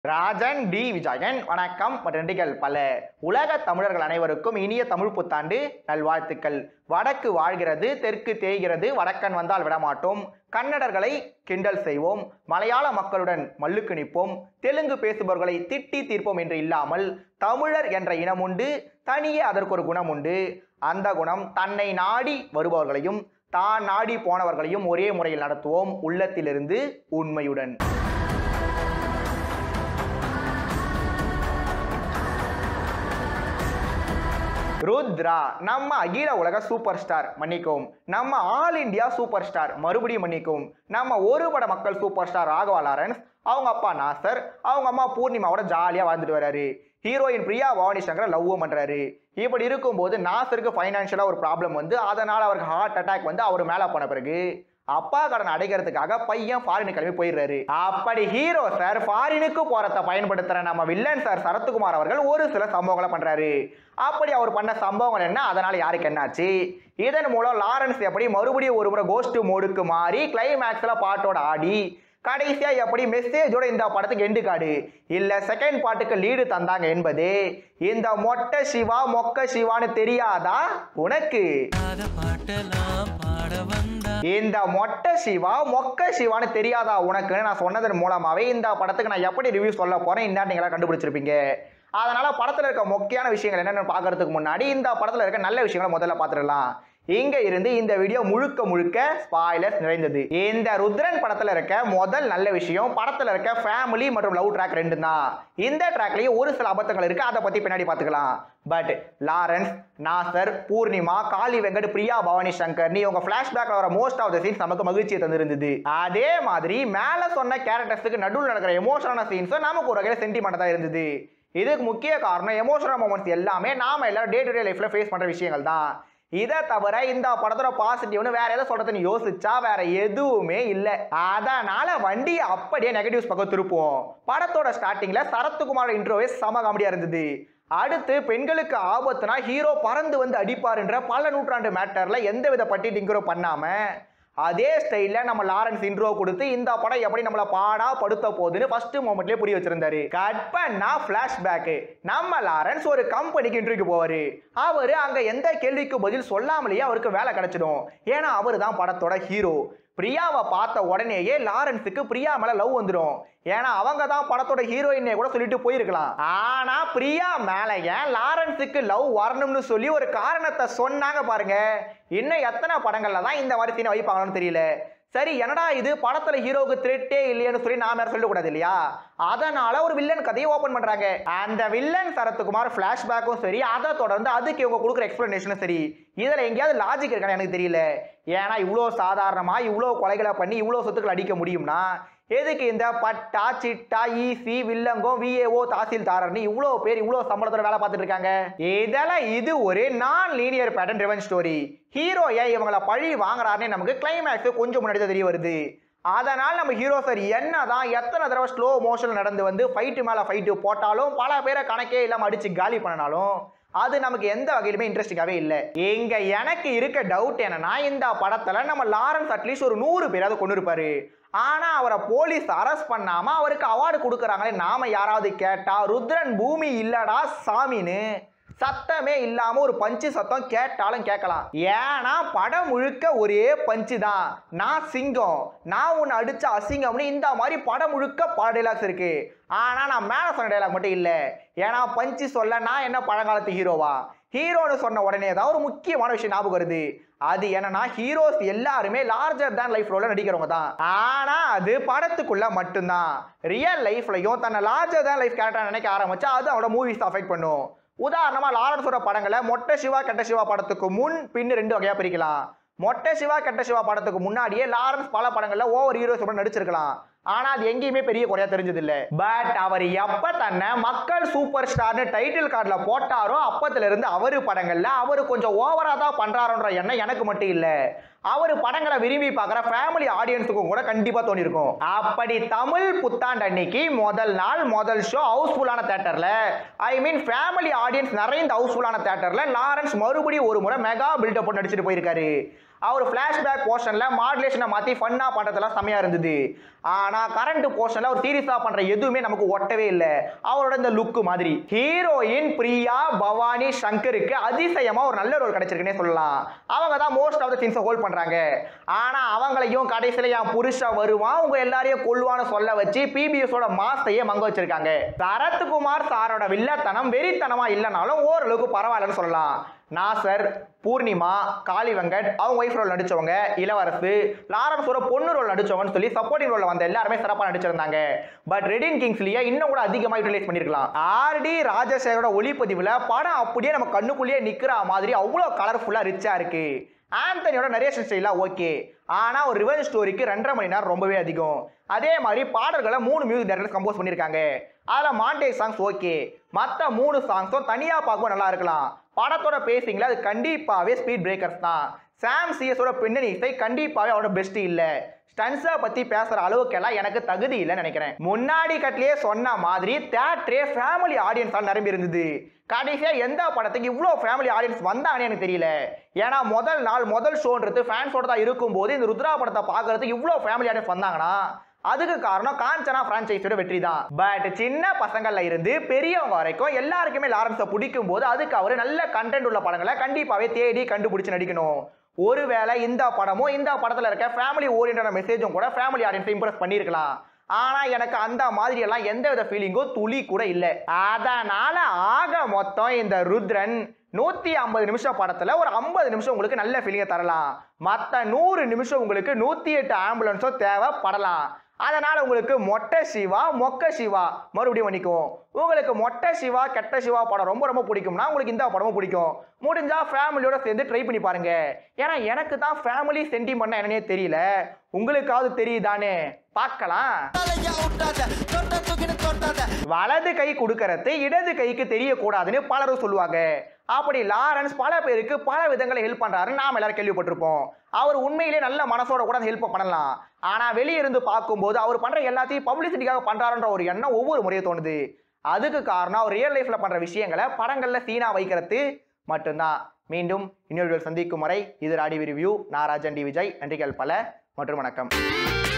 Rajan D Vijayan வணக்கம் மற்றும் நன்றிகள் பல உலக தமிழர்கள் அனைவருக்கும் இனிய தமிழ் புத்தாண்டு நல்வாழ்த்துக்கள் வடக்கு வாழ்கிறது தெற்கு தேய்கிறது வடக்கன் வந்தால் விடமாட்டோம் கன்னடர்களை கிண்டல் செய்வோம் மலையாள மக்களுடன் மல்லுக்கு நிற்போம் தெலுங்கு பேசுபவர்களை திட்டி தீர்ப்போம் என்று இல்லாமல் தமிழர் என்ற இனம் உண்டு தனியே அதற்கு ஒரு குணம் உண்டு அந்த குணம் தன்னை நாடி வருபவர்களையும் தான் நாடி போனவர்களையும் ஒரே முறையில் நடத்துவோம் உள்ளத்திலிருந்து உண்மையுடன் ருத்ரா நம்ம அகில உலக சூப்பர் ஸ்டார் மன்னிக்கவும் நம்ம ஆல் இந்தியா சூப்பர் ஸ்டார் மறுபடியும் மன்னிக்கவும் நம்ம ஒரு பட மக்கள் சூப்பர் ஸ்டார் ராகவா லாரன்ஸ் அவங்க அப்பா நாசர் அவங்க அம்மா பூர்ணிமாவோட ஜாலியாக வாழ்ந்துட்டு வராரு ஹீரோயின் பிரியா பவானி சங்கர் லவ்வும் பண்ணுறாரு இப்படி இருக்கும்போது நாசருக்கு ஃபைனான்ஷியலாக ஒரு ப்ராப்ளம் வந்து அதனால் அவருக்கு ஹார்ட் அட்டாக் வந்து அவர் மேலே போன பிறகு அப்பா கடன் அடைக்கிறதுக்காக பையன் ஃபாரின் கிளம்பி போயிடுறாரு அப்படி ஹீரோ சார் ஃபாரினுக்கு போறத பயன்படுத்துற நம்ம வில்லன் சார் சரத்குமார் அவர்கள் ஒரு சில சம்பவங்களை பண்றாரு அப்படி அவர் பண்ண சம்பவங்கள் என்ன அதனால யாருக்கு என்னாச்சு இதன் மூலம் லாரன்ஸ் எப்படி மறுபடியும் ஒரு முறை கோஸ்ட் மோடுக்கு மாறி கிளைமேக்ஸ்ல பாட்டோட ஆடி கடைசியா எப்படி மெசேஜோட இந்த படத்துக்கு எண்டு காடு இல்ல செகண்ட் பாட்டுக்கு லீடு தந்தாங்க என்பது இந்த மொட்டை சிவா மொக்க சிவான்னு தெரியாதா உனக்கு பாடாத பாட்டெல்லாம் பாட வந்தா இந்த மொட்டை சிவா மொக்க சிவான்னு தெரியாதா உனக்குன்னு நான் சொன்னதன் மூலமாவே இந்த படத்துக்கு நான் எப்படி ரிவ்யூ சொல்ல போறேன் இந்த நீங்களா கண்டுபிடிச்சிருப்பீங்க அதனால படத்துல இருக்க மொக்கையான விஷயங்கள் என்னென்னு பார்க்கறதுக்கு முன்னாடி இந்த படத்துல இருக்க நல்ல விஷயங்களை முதல்ல பார்த்துடலாம் இங்க இருந்து இந்த வீடியோ முழுக்க முழுக்க ஸ்பாய்லர்ஸ் நிறைந்தது இந்த ருத்ரன் படத்துல இருக்க முதல் நல்ல விஷயம் படத்துல இருக்க ஃபேமிலி மற்றும் லவ் ட்ராக் ரெண்டு தான் இந்த ட்ராக்லயும் ஒரு சில அபத்தங்கள் இருக்கு அதை பத்தி பின்னாடி பார்த்துக்கலாம் பட் லாரன்ஸ் நாசர் பூர்ணிமா காளி வெங்கட் பிரியா பவானி சங்கர் நீ உங்க பிளாஷ்பேக்ல வர மோஸ்ட் ஆஃப் த சீன்ஸ் நமக்கு மகிழ்ச்சியை தந்திருந்தது அதே மாதிரி மேல சொன்ன கேரக்டர்ஸுக்கு நடுவில் நடக்கிற எமோஷனான சீன்ஸும் நமக்கு ஒரு வகையில் சென்டிமெண்ட் தான் இருந்தது இதுக்கு முக்கிய காரணம் எமோஷனல் மூமெண்ட்ஸ் எல்லாமே நாம எல்லாரும் டே டு டே லைஃப்ல ஃபேஸ் பண்ற விஷயங்கள் தான் இதை தவிர இந்த படத்தோட பாசிட்டிவ்னு வேற எதை சொல்றதுன்னு யோசிச்சா வேற எதுவுமே இல்லை அதனால வண்டியை அப்படியே நெகட்டிவ்ஸ் பக்கம் திருப்புவோம் படத்தோட ஸ்டார்டிங்ல சரத்குமாரோட இன்ட்ரோவே செம காமெடியா இருந்தது அடுத்து பெண்களுக்கு ஆபத்துனா ஹீரோ பறந்து வந்து அடிப்பாருன்ற பல நூற்றாண்டு மேட்டர்ல எந்தவித பட்டி டிங்கரும் பண்ணாம அதே ஸ்டைல்ல நம்ம லாரன்ஸ் இன்ட்ரோ கொடுத்து இந்த படம் எப்படி நம்மள பாடா படுத்த போகுதுன்னு ஃபர்ஸ்ட் மொமெண்ட்லயே புரிய வச்சிருந்தாரு கட் பண்ணா பிளாஷ்பேக் நம்ம லாரன்ஸ் ஒரு கம்பெனிக்கு இன்டர்வியூக்கு போவாரு அவரு அங்க எந்த கேள்விக்கு பதில் சொல்லாமலேயே அவருக்கு வேலை கிடைச்சிடும் ஏன்னா அவர் தான் படத்தோட ஹீரோ பிரியாவை பார்த்த உடனேயே லாரன்ஸுக்கு பிரியா மேல லவ் வந்துடும் ஏன்னா அவங்க தான் படத்தோட ஹீரோயினே கூட சொல்லிட்டு போயிருக்கலாம் ஆனா பிரியா மேல ஏன் லாரன்ஸுக்கு லவ் வரணும்னு சொல்லி ஒரு காரணத்தை சொன்னாங்க பாருங்க இன்னும் எத்தனை படங்கள்ல தான் இந்த மாதிரி சீனை வைப்பாங்கன்னு தெரியல சரி என்னடா இது படத்துல ஹீரோவுக்கு த்ரெட்டே இல்லையேன்னு சொல்லி நாம யாரும் சொல்லக்கூடாது இல்லையா அதனால ஒரு வில்லன் கதையை ஓபன் பண்றாங்க அந்த வில்லன் சரத்குமார் பிளாஷ்பேக்கும் சரி அதை தொடர்ந்து அதுக்கு இவங்க கொடுக்குற எக்ஸ்பிளனேஷனும் சரி இதுல எங்கேயாவது லாஜிக் இருக்கான்னு எனக்கு தெரியல ஏன்னா இவ்வளோ சாதாரணமா இவ்வளோ கொலைகளை பண்ணி இவ்வளோ சொத்துக்கள் அடிக்க முடியும்னா எதுக்கு இந்த பட்டா சிட்டா ஈசி வில்லங்கம் விஏஓ தாசில்தாரர்னு இவ்வளோ பேர் இவ்வளோ சம்பளத்தோட வேலை பார்த்துட்டு இருக்காங்க இதெல்லாம் இது ஒரு non linear pattern driven story hero ஏன் இவங்கள பழி வாங்குறாருன்னு நமக்கு கிளைமேக்ஸ் கொஞ்சம் முன்னாடி தான் தெரிய வருது அதனால் நம்ம ஹீரோ சார் என்னதான் எத்தனை தடவை ஸ்லோ மோஷன் நடந்து வந்து ஃபைட்டு மேலே ஃபைட்டு போட்டாலும் பல பேரை கணக்கே இல்லாமல் அடிச்சு காலி பண்ணனாலும் அது நமக்கு எந்த வகையிலுமே இன்ட்ரெஸ்டிங்காகவே இல்லை எங்க எனக்கு இருக்க டவுட் என்னன்னா இந்த படத்துல நம்ம லாரன்ஸ் அட்லீஸ்ட் ஒரு நூறு பேராவது கொண்டு இருப்பாரு ஆனா அவரை போலீஸ் அரெஸ்ட் பண்ணாம அவருக்கு அவார்டு கொடுக்குறாங்களே நாம யாராவது கேட்டா ருத்ரன் பூமி இல்லடா சாமின்னு சத்தமே இல்லாம ஒரு பஞ்சு சத்தம் கேட்டாலும் கேட்கலாம் ஏன்னா படம் முழுக்க ஒரே பஞ்சு தான் நான் சிங்கம் நான் உன்னை அடிச்ச அசிங்கம்னு இந்த மாதிரி படம் முழுக்க பல டைலாக்ஸ் இருக்கு ஆனா நான் மேல சொன்ன டைலாக் மட்டும் இல்ல ஏன்னா பஞ்சு சொல்ல நான் என்ன பழங்காலத்து ஹீரோவா ஹீரோன்னு சொன்ன உடனே தான் ஒரு முக்கியமான விஷயம் ஞாபகம் வருது அது என்னன்னா ஹீரோஸ் எல்லாருமே லார்ஜர் தான் லைஃப் ரோல நடிக்கிறவங்க தான் ஆனா அது படத்துக்குள்ள மட்டும்தான் ரியல் லைஃப்லயும் தன்னை லார்ஜர் தான் லைஃப் கேரக்டர் நினைக்க ஆரம்பிச்சா அது அவனோட மூவிஸ் அஃபெக்ட் பண்ணும் உதாரணமா லாரன்ஸோட படங்களை மொட்டை சிவா கெட்ட சிவா படத்துக்கு முன் பின் ரெண்டு வகையா பிரிக்கலாம் மொட்டை சிவா கெட்ட சிவா படத்துக்கு முன்னாடியே லாரன்ஸ் பல படங்கள்ல ஓவர் ஹீரோஸ் நடிச்சிருக்கலாம் ஆனா அது எங்கேயுமே பெரிய குறையா தெரிஞ்சது இல்ல பட் அவர் எப்ப தன்னை மக்கள் சூப்பர் ஸ்டார்னு டைட்டில் கார்டுல போட்டாரோ அப்பத்துல இருந்து அவரு படங்கள்ல அவரு கொஞ்சம் ஓவரா தான் பண்றாரோன்ற எண்ணம் எனக்கு மட்டும் இல்ல அவர் படங்களை விரும்பி பார்க்குற ஃபேமிலி ஆடியன்ஸுக்கும் கூட கண்டிப்பா தோணிருக்கும் அப்படி தமிழ் புத்தாண்டு அன்னைக்கு முதல் நாள் முதல் ஷோ ஹவுஸ்ஃபுல்லான தேட்டர்ல ஐ மீன் ஃபேமிலி ஆடியன்ஸ் நிறைந்த ஹவுஸ்ஃபுல்லான தேட்டர்ல லாரன்ஸ் மறுபடியும் ஒரு முறை மெகா பில்டப் நடிச்சிட்டு போயிருக்காரு அவர் ஃப்ளாஷ்பேக் போர்ஷன்ல மாடுலேஷனை மாத்தி ஃபன்னா பண்றதெல்லாம் செமையா இருந்தது ஆனா கரண்ட் போர்ஷன்ல அவர் சீரியஸா பண்ற எதுவுமே நமக்கு ஒட்டவே இல்லை அவரோட இந்த லுக் மாதிரி ஹீரோயின் பிரியா பவானி சங்கருக்கு அதிசயமா ஒரு நல்ல ரோல் கிடைச்சிருக்குன்னே சொல்லலாம் அவங்க தான் மோஸ்ட் ஆஃப் த திங்ஸை ஹோல்ட் பண்றாங்க ஆனா அவங்களையும் கடைசியில என் புருஷன் வருவான் உங்க எல்லாரையும் கொல்லுவான்னு சொல்ல வச்சு பிபிஎஸோட மாஸ்டையே மங்க வச்சிருக்காங்க சரத்குமார் சாரோட வில்லத்தனம் வெறித்தனமா இல்லைனாலும் ஓரளவுக்கு பரவாயில்லன்னு சொல்லலாம் நாசர் பூர்ணிமா காளி வெங்கட் அவங்க ஒய்ஃப் ரோல் நடிச்சவங்க இளவரசு லாரன்ஸோட பொண்ணு ரோல் நடிச்சவங்கன்னு சொல்லி சப்போர்ட்டிங் ரோல்ல வந்த எல்லாருமே சிறப்பாக நடிச்சிருந்தாங்க பட் ரெடின் கிங்ஸ்லயே இன்னும் கூட அதிகமாக யூட்டிலைஸ் பண்ணிருக்கலாம் ஆர்டி ராஜசேகரோட ஒளிப்பதிவுல படம் அப்படியே நம்ம கண்ணுக்குள்ளேயே நிக்கிற மாதிரி அவ்வளோ கலர்ஃபுல்லா ரிச்சா இருக்கு ஆந்தனியோட நரேஷன் ஸ்டைலாம் ஓகே ஆனா ஒரு ரிவெஞ்ச் ஸ்டோரிக்கு ரெண்டரை மணி நேரம் ரொம்பவே அதிகம் அதே மாதிரி பாடல்களை மூணு மியூசிக் டைரக்டர் கம்போஸ் பண்ணியிருக்காங்க அதில் மாண்டேஜ் சாங்ஸ் ஓகே மற்ற மூணு சாங்ஸும் தனியாக பார்க்கும்போது நல்லா இருக்கலாம் படத்தோட பேசிங்ல அது கண்டிப்பாகவே ஸ்பீட் பிரேக்கர்ஸ் தான் சாம் சிஎஸோட பின்னணி இசை கண்டிப்பாகவே அவரோட பெஸ்ட் இல்லை ஸ்டன்ஸை பற்றி பேசுகிற அளவுக்கெல்லாம் எனக்கு தகுதி இல்லைன்னு நினைக்கிறேன் முன்னாடி கட்டிலேயே சொன்ன மாதிரி தேட்டரே ஃபேமிலி ஆடியன்ஸால் நிரம்பி இருந்தது கடைசியாக எந்த படத்துக்கு இவ்வளோ ஃபேமிலி ஆடியன்ஸ் வந்தாங்கன்னு எனக்கு தெரியல ஏன்னா முதல் நாள் முதல் ஷோன்றது ஃபேன்ஸோட தான் இருக்கும்போது இந்த ருத்ரா படத்தை பார்க்கறதுக்கு இவ்வளோ ஃபேமிலி ஆடியன்ஸ் வந்தாங்கன்னா அதுக்கு காரணம் காஞ்சனா பிரான்ச்சைஸோட வெற்றி தான் பட் சின்ன பசங்கள்ல இருந்து பெரியவங்க வரைக்கும் எல்லாருக்குமே லாரன்ஸை பிடிக்கும் போது அதுக்கு அவர் நல்ல கண்டென்ட் உள்ள படங்களை கண்டிப்பாவே தேடி கண்டுபிடிச்சு நடிக்கணும் ஒருவேளை இந்த படமும் இந்த படத்துல இருக்க ஃபேமிலி ஓரியன்டான மெசேஜும் கூட ஃபேமிலி ஆடியன்ஸை இம்ப்ரெஸ் பண்ணியிருக்கலாம் ஆனா எனக்கு அந்த மாதிரி எல்லாம் எந்த வித ஃபீலிங்கும் துளி கூட இல்லை அதனால ஆக மொத்தம் இந்த ருத்ரன் நூத்தி ஐம்பது நிமிஷம் படத்துல ஒரு ஐம்பது நிமிஷம் உங்களுக்கு நல்ல ஃபீலிங்கை தரலாம் மற்ற நூறு நிமிஷம் உங்களுக்கு நூத்தி எட்டு ஆம்புலன்ஸும் தேவைப்படலாம் அதனால உங்களுக்கு மொட்டை சிவா மொக்க சிவா மறுபடியும் பண்ணிக்கும் உங்களுக்கு மொட்டை சிவா கெட்ட சிவா படம் ரொம்ப ரொம்ப பிடிக்கும்னா உங்களுக்கு இந்த படமும் பிடிக்கும் முடிஞ்சா ஃபேமிலியோட சேர்ந்து ட்ரை பண்ணி பாருங்க ஏன்னா எனக்கு தான் ஃபேமிலி சென்டிமெண்ட்னா என்னன்னே தெரியல உங்களுக்காவது தெரியுதானே பார்க்கலாம் வலது கை கொடுக்கறது இடது கைக்கு தெரியக்கூடாதுன்னு பலரும் சொல்லுவாங்க அப்படி லாரன்ஸ் பல பேருக்கு பல விதங்களை ஹெல்ப் பண்றாருன்னு நாம எல்லாரும் கேள்விப்பட்டிருப்போம் அவர் உண்மையிலே நல்ல மனசோட கூட ஹெல்ப் பண்ணலாம் ஆனா வெளிய இருந்து பார்க்கும்போது அவர் பண்ற எல்லாத்தையும் பப்ளிசிட்டிக்காக பண்றாருன்ற ஒரு எண்ணம் ஒவ்வொரு முறையும் தோணுது அதுக்கு காரணம் அவர் ரியல் லைஃப்ல பண்ற விஷயங்களை படங்கள்ல சீனா வைக்கிறது மட்டும்தான் மீண்டும் இன்னொரு சந்திக்கும் வரை இது ராடி ரிவ்யூ நான் ராஜன் டி விஜய் நன்றிகள் பல மற்றும் வணக்கம்